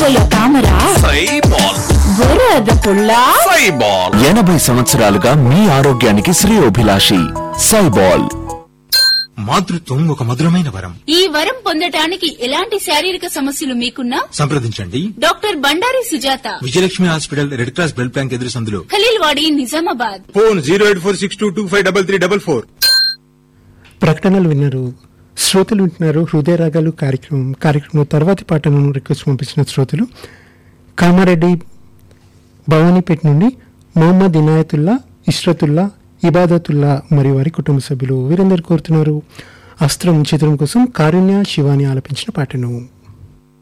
బురద తామర సైబాల్ బురద పుల్ల సైబాల్ ఎనభై సంవత్సరాలుగా మీ ఆరోగ్యానికి శ్రేయోభిలాషి సైబాల్ మాతృత్వం ఒక మధురమైన వరం ఈ వరం పొందటానికి ఎలాంటి శారీరక సమస్యలు మీకున్నా సంప్రదించండి doctor Bandari Sujatha Vijayalakshmi hospital red cross blood bank ఎదురు సందులో Khaleel Wadi Nizamabad phone zero eight four six two two five double three double four ప్రకటనలు విన్నారు శ్రోతలు వింటున్నారు హృదయ రాగాలు కార్యక్రమం కార్యక్రమం తర్వాతి పాటను రిక్వెస్ట్ పంపించిన శ్రోతలు కామారెడ్డి భవానీపేట నుండి మొహమ్మద్ ఇనాయతుల్లా ఇష్రతుల్లా ఇబాదతుల్లా మరియు వారి కుటుంబ సభ్యులు వీరందరూ కోరుతున్నారు అస్త్రం చిత్రం కోసం కారుణ్య శివాని ఆలపించిన పాటను